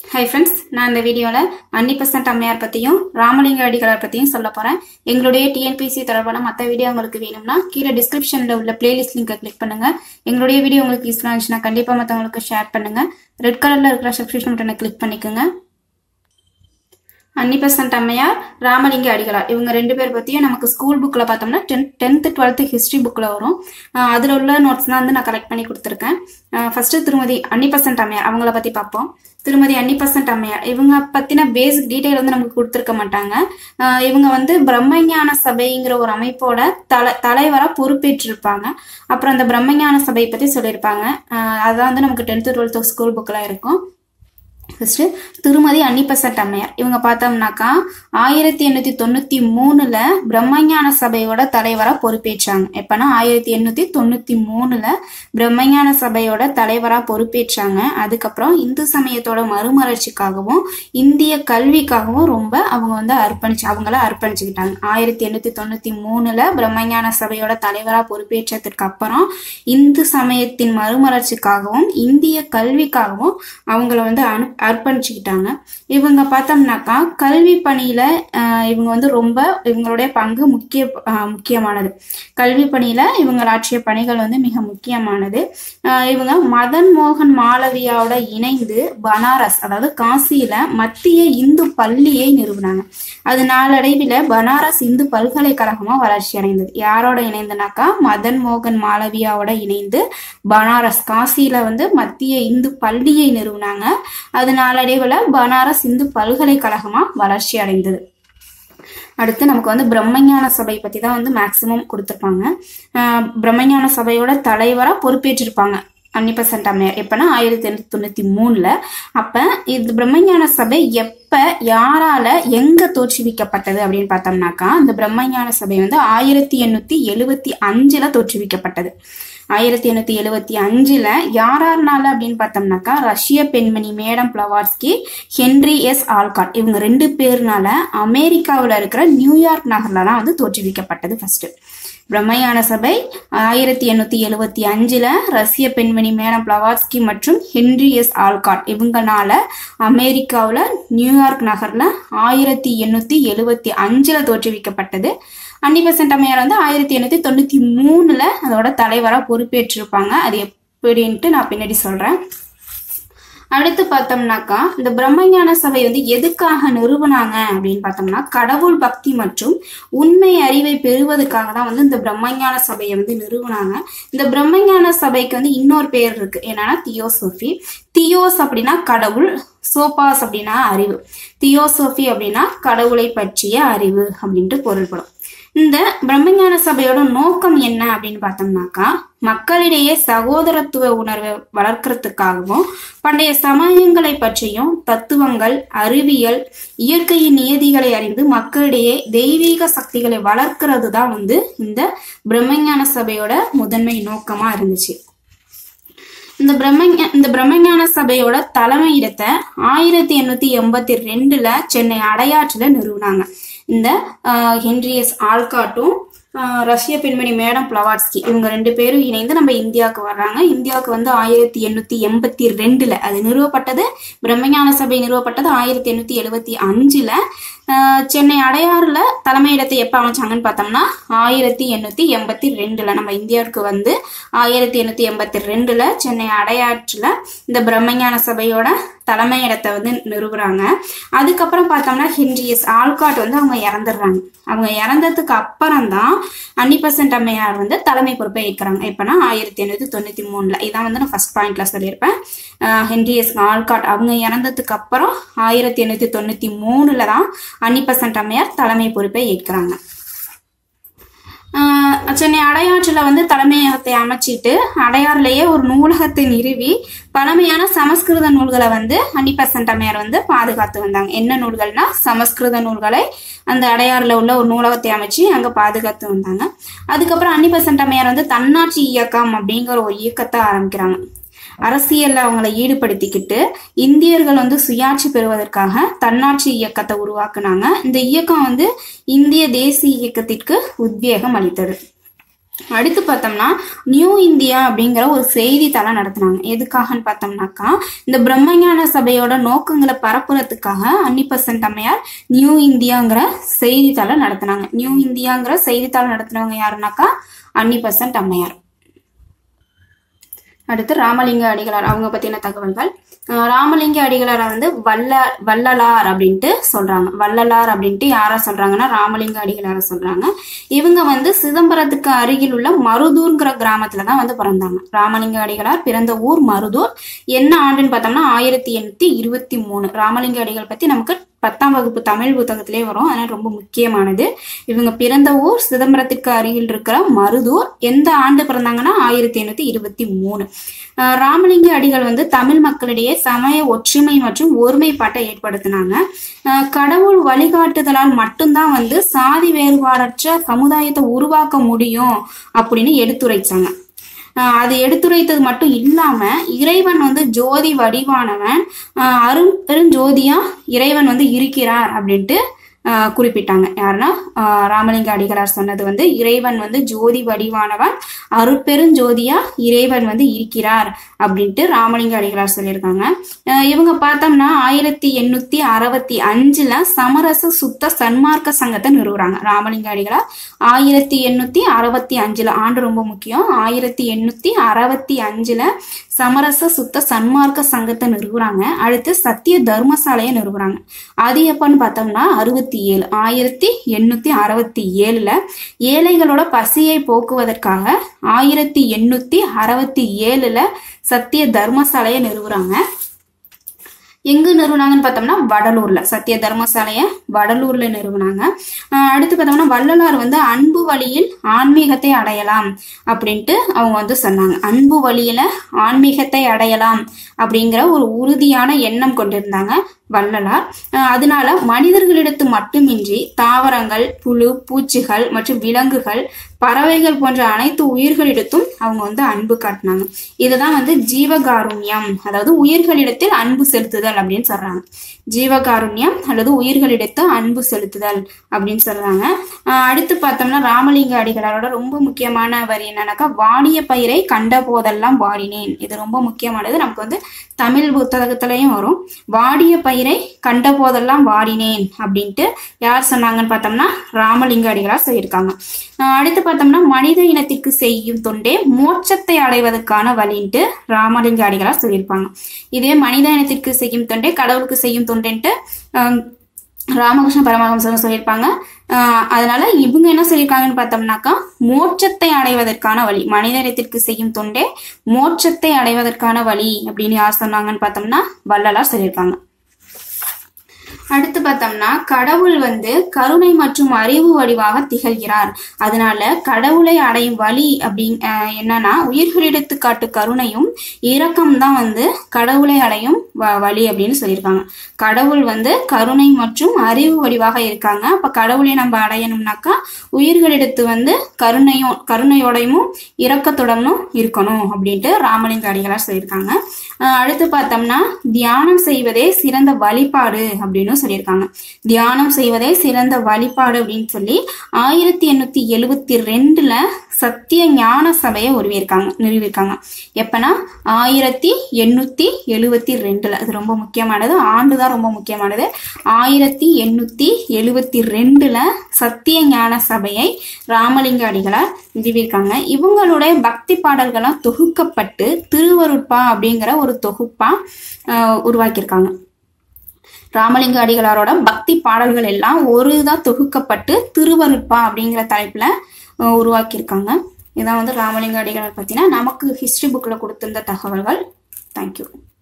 hi friends நான் இந்த வீடியோவில் அன்னி பர்சன்ட் அம்மையார் பற்றியும் ராமலிங்க அடிகளார் பற்றியும் சொல்ல போகிறேன் எங்களுடைய டிஎன்பிசி தொடர்பான மற்ற வீடியோ உங்களுக்கு வேணும்னா கீழே டிஸ்கிரிப்ஷனில் உள்ள பிளேலிஸ்ட் லிங்கை கிளிக் பண்ணுங்கள் எங்களுடைய வீடியோ உங்களுக்கு யூஸ்ஃபுல்லாக இருந்துச்சுன்னா கண்டிப்பாக மற்றவங்களுக்கு ஷேர் பண்ணுங்கள் ரெட் கலரில் இருக்கிற சப்ஸ்கிரிப்ஷன் பட்டனை கிளிக் பண்ணிக்கோங்க அன்னி பெசன்ட் அம்மையார் ராமலிங்க அடிகளார் இவங்க ரெண்டு பேர் பற்றியும் நமக்கு ஸ்கூல் புக்கில் பார்த்தோம்னா டென்த் டென்த்து டுவெல்த்து ஹிஸ்ட்ரி புக்கில் வரும் அதில் உள்ள நோட்ஸ் தான் வந்து நான் கலெக்ட் பண்ணி கொடுத்துருக்கேன் ஃபர்ஸ்ட் திருமதி அன்னி பெசன்ட் அம்மையார் அவங்கள பற்றி பார்ப்போம் திருமதி அன்னி பெசன்ட் அம்மையார் இவங்க பற்றின பேசிக் டீட்டெயில் வந்து நமக்கு கொடுத்துருக்க மாட்டாங்க ஆஹ் இவங்க வந்து பிரம்மஞான சபைங்கிற ஒரு அமைப்போட தலை தலைவராக பொறுப்பேற்றிருப்பாங்க அப்புறம் அந்த பிரம்மஞான சபையை பற்றி சொல்லியிருப்பாங்க ஆஹ் அதான் வந்து நமக்கு டென்த்து டுவெல்த்து ஸ்கூல் புக்கில் இருக்கும் ஃபர்ஸ்ட் திருமதி அன்னிபசன்ட் அம்மையார் இவங்க பார்த்தோம்னாக்கா ஆயிரத்தி எண்ணூத்தி தொண்ணூத்தி மூணுல பிரம்மஞான சபையோட தலைவரா பொறுப்பேற்றாங்க எப்பனா ஆயிரத்தி எண்ணூத்தி தொண்ணூத்தி மூணுல பிரம்மஞான சபையோட தலைவரா பொறுப்பேற்றாங்க அதுக்கப்புறம் இந்து சமயத்தோட மறுமலர்ச்சிக்காகவும் இந்திய கல்விக்காகவும் ரொம்ப அவங்க வந்து அர்ப்பணிச்சு அவங்கள அர்ப்பணிச்சுக்கிட்டாங்க ஆயிரத்தி எண்ணூத்தி தொண்ணூத்தி மூணுல பிரம்மஞான சபையோட தலைவரா பொறுப்பேற்றதுக்கு அப்புறம் இந்து சமயத்தின் மறுமலர்ச்சிக்காகவும் இந்திய கல்விக்காகவும் அவங்கள வந்து அனு அர்ப்பணிச்சுக்கிட்டாங்க இவங்க பார்த்தோம்னாக்கா கல்வி பணியில ஆஹ் இவங்க வந்து ரொம்ப இவங்களுடைய பங்கு முக்கிய ஆஹ் முக்கியமானது கல்வி பணியில இவங்க ஆற்றிய பணிகள் வந்து மிக முக்கியமானது ஆஹ் இவங்க மதன் மோகன் மாளவியாவோட இணைந்து பனாரஸ் அதாவது காசியில மத்திய இந்து பள்ளியை நிறுவினாங்க அது நாளடைவில் பனாரஸ் இந்து பல்கலைக்கழகமா வளர்ச்சி அடைந்தது யாரோட இணைந்துனாக்கா மதன் மோகன் மாளவியாவோட இணைந்து பனாரஸ் காசியில வந்து மத்திய இந்து பள்ளியை நிறுவினாங்க அது நாளடைவில் பனாரஸ் இந்து பல்கலைக்கழகமா வளர்ச்சி அடைந்தது அடுத்து நமக்கு வந்து பிரம்மஞான சபை பத்தி தான் வந்து மேக்சிமம் கொடுத்துருப்பாங்க ஆஹ் பிரம்மஞான சபையோட தலைவரா பொறுப்பேற்றிருப்பாங்க அன்னிபசன்ட் அம்மையார் எப்பனா ஆயிரத்தி எண்ணூத்தி தொண்ணூத்தி மூணுல அப்ப இது பிரம்மஞான சபை எப்ப யாரால எங்க தோற்றுவிக்கப்பட்டது அப்படின்னு பார்த்தோம்னாக்கா இந்த பிரம்மஞான சபை வந்து ஆயிரத்தி எண்ணூத்தி எழுவத்தி அஞ்சுல தோற்றுவிக்கப்பட்டது ஆயிரத்தி எண்ணூத்தி எழுவத்தி அஞ்சுல யாராருனால அப்படின்னு பார்த்தோம்னாக்கா ரஷ்ய பெண்மணி madam Blavatsky Henry S Olcott இவங்க ரெண்டு பேர்னால அமெரிக்காவில் இருக்கிற நியூயார்க் நகர்ல தான் வந்து தோற்றுவிக்கப்பட்டது ஃபர்ஸ்ட் பிரம்மயான சபை ஆயிரத்தி எண்ணூத்தி எழுவத்தி அஞ்சுல ரஷ்ய பெண்மணி மேடம் பிளவார்ஸ்கி மற்றும் ஹென்ரி எஸ் ஆல்காட் இவங்கனால அமெரிக்காவில் நியூயார்க் நகர்ல ஆயிரத்தி எண்ணூத்தி எழுவத்தி அஞ்சுல தோற்றுவிக்கப்பட்டது அன்னிபெசன்ட் அம்மையார் வந்து ஆயிரத்தி எண்ணூத்தி தொண்ணூத்தி மூணுல அதோட தலைவரா பொறுப்பேற்றிருப்பாங்க அது எப்படின்ட்டு நான் பின்னாடி சொல்றேன் அடுத்து பார்த்தோம்னாக்கா இந்த பிரம்மஞான சபை வந்து எதுக்காக நிறுவனாங்க அப்படின்னு பார்த்தோம்னா கடவுள் பக்தி மற்றும் உண்மை அறிவை பெறுவதற்காக தான் வந்து இந்த பிரம்மஞான சபையை வந்து நிறுவனாங்க இந்த பிரம்மஞான சபைக்கு வந்து இன்னொரு பேர் இருக்கு என்னன்னா தியோசோஃபி தியோஸ் அப்படின்னா கடவுள் சோபாஸ் அப்படின்னா அறிவு தியோசோஃபி அப்படின்னா கடவுளை பற்றிய அறிவு அப்படின்ட்டு பொருள்படும் இந்த பிரம்மஞான சபையோட நோக்கம் என்ன அப்படின்னு பார்த்தோம்னாக்கா மக்களிடையே சகோதரத்துவ உணர்வை வளர்க்கறதுக்காகவும் பண்டைய சமயங்களை பற்றியும் தத்துவங்கள் அறிவியல் இயற்கையின் நியதிகளை அறிந்து மக்களிடையே தெய்வீக சக்திகளை வளர்க்கறது தான் வந்து இந்த பிரம்மஞான சபையோட முதன்மை நோக்கமா இருந்துச்சு இந்த பிரம்மஞ இந்த பிரம்மஞான சபையோட தலைமையிடத்தை ஆயிரத்தி எண்ணூத்தி எண்பத்தி ரெண்டுல சென்னை அடையாற்றுல நிறுவினாங்க இந்த ஹென்ரியஸ் ஆல்காட்டும் ரஷ்ய பெண்மணி மேடம் பிளவாட்ஸ்கி இவங்க ரெண்டு பேரும் இணைந்து நம்ம இந்தியாவுக்கு வர்றாங்க இந்தியாவுக்கு வந்து ஆயிரத்தி எண்ணூத்தி எண்பத்தி ரெண்டுல அது நிறுவப்பட்டது பிரம்மஞான சபை நிறுவப்பட்டது ஆயிரத்தி எண்ணூத்தி எழுபத்தி அஞ்சுல சென்னை அடையாறுல தலைமையிடத்தை எப்போ அமைச்சாங்கன்னு பார்த்தோம்னா ஆயிரத்தி எண்ணூத்தி எண்பத்தி ரெண்டுல நம்ம இந்தியாவுக்கு வந்து ஆயிரத்தி எண்ணூத்தி எண்பத்தி ரெண்டுல சென்னை அடையாற்றுல இந்த பிரம்மஞான சபையோட தலைமையிடத்தை வந்து நிறுவுறாங்க அதுக்கப்புறம் பார்த்தோம்னா ஹென்ரியஸ் ஆல்காட் வந்து அவங்க இறந்துடுறாங்க அவங்க இறந்ததுக்கு அப்புறம் தான் அன்னிபசன்ட் அம்மையார் வந்து தலைமை பொறுப்பை ஏற்கிறாங்க எப்போனா ஆயிரத்தி எண்ணூத்தி தொண்ணூத்தி மூணுல இதான் வந்து நான் ஃபர்ஸ்ட் பாயிண்ட்ல சொல்லியிருப்பேன் ஹென்ரியஸ் ஆல்காட் அவங்க இறந்ததுக்கு அப்புறம் ஆயிரத்தி எண்ணூத்தி தொண்ணூத்தி மூணுல தான் அன்னிபசன்ட் அம்மையார் தலைமை பொறுப்பை ஏற்கிறாங்க சென்னை அடையாற்றில் வந்து தலைமையகத்தை அமைச்சிட்டு அடையாறுலேயே ஒரு நூலகத்தை நிறுவி பழமையான சமஸ்கிருத நூல்களை வந்து அன்னிபசன்ட் அம்மையார் வந்து பாதுகாத்து வந்தாங்க என்ன நூல்கள்னா சமஸ்கிருத நூல்களை அந்த அடையாறுல உள்ள ஒரு நூலகத்தை அமைச்சு அங்கே பாதுகாத்து வந்தாங்க அதுக்கப்புறம் அன்னிபசன்ட் அம்மையார் வந்து தன்னாட்சி இயக்கம் அப்படிங்கிற ஒரு இயக்கத்தை ஆரம்பிக்கிறாங்க அரசியல்ல அவங்களை ஈடுபடுத்திக்கிட்டு இந்தியர்கள் வந்து சுயாட்சி பெறுவதற்காக தன்னாட்சி இயக்கத்தை உருவாக்குனாங்க இந்த இயக்கம் வந்து இந்திய தேசிய இயக்கத்திற்கு உத்வேகம் அளித்தது அடுத்து பார்த்தோம்னா நியூ இந்தியா அப்படிங்கிற ஒரு செய்தித்தாளம் நடத்தினாங்க எதுக்காகன்னு பார்த்தோம்னாக்கா இந்த பிரம்மஞான சபையோட நோக்கங்களை பரப்புறதுக்காக அன்னிபசன்ட் அம்மையார் நியூ இந்தியாங்கிற செய்தித்தாளம் நடத்தினாங்க நியூ இந்தியாங்கிற செய்தித்தாளம் நடத்தினவங்க யாருனாக்கா அன்னிபசன்ட் அம்மையார் அடுத்து ராமலிங்க அடிகளார் அவங்க பத்தின தகவல்கள் அஹ் ராமலிங்க அடிகளாரை வந்து வல்ல வள்ளலார் அப்படின்ட்டு சொல்றாங்க வள்ளலார் அப்படின்ட்டு யாரா சொல்றாங்கன்னா ராமலிங்க அடிகளாரை சொல்றாங்க இவங்க வந்து சிதம்பரத்துக்கு அருகில் உள்ள மருதூர்ங்கிற கிராமத்துல தான் வந்து பிறந்தாங்க ராமலிங்க அடிகளார் பிறந்த ஊர் மருதூர் என்ன ஆண்டுன்னு பார்த்தோம்னா ஆயிரத்தி எண்ணூத்தி இருபத்தி மூணு ராமலிங்க அடிகள் பத்தி நமக்கு பத்தாம் வகுப்பு தமிழ் புத்தகத்திலே வரும் அதனால ரொம்ப முக்கியமானது இவங்க பிறந்த ஊர் சிதம்பரத்துக்கு அருகில் இருக்கிற மருதூர் எந்த ஆண்டு பிறந்தாங்கன்னா ஆயிரத்தி எண்ணூத்தி இருபத்தி மூணு அஹ் ராமலிங்க அடிகள் வந்து தமிழ் மக்களிடையே சமய ஒற்றுமை மற்றும் ஒருமைப்பாட்டை ஏற்படுத்தினாங்க அஹ் கடவுள் வழிகாட்டுதலால் மட்டும்தான் வந்து சாதி வேறுபாடற்ற சமுதாயத்தை உருவாக்க முடியும் அப்படின்னு எடுத்துரைச்சாங்க ஆஹ் அது எடுத்துரைத்தது மட்டும் இல்லாம இறைவன் வந்து ஜோதி வடிவானவன் ஆஹ் அரும் பெருஞ்சோதியா இறைவன் வந்து இருக்கிறார் அப்படின்ட்டு ஆஹ் குறிப்பிட்டாங்க யாருன்னா ஆஹ் ராமலிங்க அடிகளார் சொன்னது வந்து இறைவன் வந்து ஜோதி வடிவானவன் அருட்பெருஞ்சோதியா இறைவன் வந்து இருக்கிறார் அப்படின்ட்டு ராமலிங்க அடிகளார் சொல்லியிருக்காங்க ஆஹ் இவங்க பார்த்தோம்னா ஆயிரத்தி எண்ணூத்தி அறுபத்தி அஞ்சுல சமரச சுத்த சன்மார்க்க சங்கத்தை நிறுவுறாங்க ராமலிங்க அடிகளார் ஆயிரத்தி எண்ணூத்தி அறுபத்தி அஞ்சுல ஆண்டு ரொம்ப முக்கியம் ஆயிரத்தி எண்ணூத்தி அறுபத்தி அஞ்சுல சமரச சுத்த சன்மார்க்க சங்கத்தை நிறுவுறாங்க அடுத்து சத்திய தர்மசாலையை நிறுவுறாங்க அது எப்பன்னு பார்த்தோம்னா அறுபத்தி ஏழு ஆயிரத்தி எண்ணூத்தி அறுபத்தி ஏழுல ஏழைகளோட பசியை போக்குவதற்காக ஆயிரத்தி எண்ணூத்தி அறுபத்தி ஏழுல சத்திய தர்மசாலையை நிறுவுறாங்க எங்க நிறுவனாங்கன்னு பார்த்தோம்னா வடலூர்ல சத்திய தர்மசாலைய வடலூர்ல நிறுவனாங்க ஆஹ் அடுத்து பார்த்தோம்னா வள்ளலார் வந்து அன்பு வழியில் ஆன்மீகத்தை அடையலாம் அப்படின்ட்டு அவங்க வந்து சொன்னாங்க அன்பு வழியில ஆன்மீகத்தை அடையலாம் அப்படிங்கிற ஒரு உறுதியான எண்ணம் கொண்டிருந்தாங்க வள்ளலார் ஆஹ் அதனால மனிதர்களிடத்து மட்டுமின்றி தாவரங்கள் புழு பூச்சிகள் மற்றும் விலங்குகள் பறவைகள் போன்ற அனைத்து உயிர்களிடத்தும் அவங்க வந்து அன்பு காட்டினாங்க இதுதான் வந்து ஜீவகாருண்யம் அதாவது உயிர்களிடத்தில் அன்பு செலுத்துதல் அப்படின்னு சொல்றாங்க ஜீவகாருண்யம் அல்லது உயிர்களிடத்து அன்பு செலுத்துதல் அப்படின்னு சொல்றாங்க ஆஹ் அடுத்து பார்த்தோம்னா ராமலிங்க அடிகளாரோட ரொம்ப முக்கியமான வரி என்னன்னாக்கா வாடிய பயிரை கண்ட போதெல்லாம் வாடினேன் இது ரொம்ப முக்கியமானது நமக்கு வந்து தமிழ் புத்தகத்திலையும் வரும் வாடிய பயிரை கண்ட போதெல்லாம் வாடினேன் அப்படின்ட்டு யார் சொன்னாங்கன்னு பார்த்தோம்னா ராமலிங்க அடிகளார் சொல்லியிருக்காங்க ஆஹ் அடுத்து பார்த்தோம்னா மனித இனத்திற்கு செய்யும் தொண்டே மோட்சத்தை அடைவதற்கான வழின்ட்டு ராமலிங்க அடிகளார் சொல்லியிருப்பாங்க இதே மனித இனத்திற்கு செய்யும் தொண்டே கடவுளுக்கு செய்யும் தொண்டேன்ட்டு ஆஹ் ராமகிருஷ்ண பரமஹம்சர் சொல்லியிருப்பாங்க ஆஹ் அதனால இவங்க என்ன சொல்லியிருக்காங்கன்னு பார்த்தோம்னாக்கா மோட்சத்தை அடைவதற்கான வழி மனிதனத்திற்கு செய்யும் தொண்டே மோட்சத்தை அடைவதற்கான வழி அப்படின்னு யார் சொன்னாங்கன்னு பார்த்தோம்னா வள்ளலார் சொல்லியிருக்காங்க அடுத்து பார்த்தோம்னா கடவுள் வந்து கருணை மற்றும் அறிவு வடிவாக திகழ்கிறார் அதனால கடவுளை அடையும் வழி அப்படி அஹ், என்னன்னா உயிர்களிடத்து காட்டு கருணையும் இரக்கம் தான் வந்து கடவுளை அடையும் வ- வழி அப்படின்னு சொல்லியிருக்காங்க கடவுள் வந்து கருணை மற்றும் அறிவு வடிவாக இருக்காங்க அப்ப கடவுளை நம்ம அடையணும்னாக்கா உயிர்களிடத்து வந்து கருணையும் கருணையோடையும் இரக்கத்துடனும் இருக்கணும் அப்படின்ட்டு ராமலிங்க அடிகளார் சொல்லியிருக்காங்க அஹ் அடுத்து பார்த்தோம்னா தியானம் செய்வதே சிறந்த வழிபாடு அப்படின்னு சொல்லியிருக்காங்க தியானம் செய்வதே சிறந்த வழிபாடு அப்படின்னு சொல்லி ஆயிரத்தி எண்ணூத்தி எழுவத்தி ரெண்டுல சத்திய ஞான சபையை உருவியிருக்காங்க நிறுவியிருக்காங்க எப்பனா ஆயிரத்தி எண்ணூத்தி எழுவத்தி ரெண்டுல அது ரொம்ப முக்கியமானது ஆண்டு தான் ரொம்ப முக்கியமானது ஆயிரத்தி எண்ணூத்தி எழுவத்தி ரெண்டுல சத்திய ஞான சபையை ராமலிங்க அடிகளார் நிறுவியிருக்காங்க இவங்களுடைய பக்தி பாடல்கள்லாம் தொகுக்கப்பட்டு திருவருட்பா அப்படிங்கிற ஒரு தொகுப்பா ஆஹ், உருவாக்கியிருக்காங்க ராமலிங்க அடிகளாரோட பக்தி பாடல்கள் எல்லாம் ஒரு தான் தொகுக்கப்பட்டு திருவருட்பா அப்படிங்கிற தலைப்புல அஹ், உருவாக்கியிருக்காங்க இதான் வந்து ராமலிங்க அடிகளார் பத்தின நமக்கு ஹிஸ்டரி புக்ல கொடுத்திருந்த தகவல்கள் தேங்க்யூ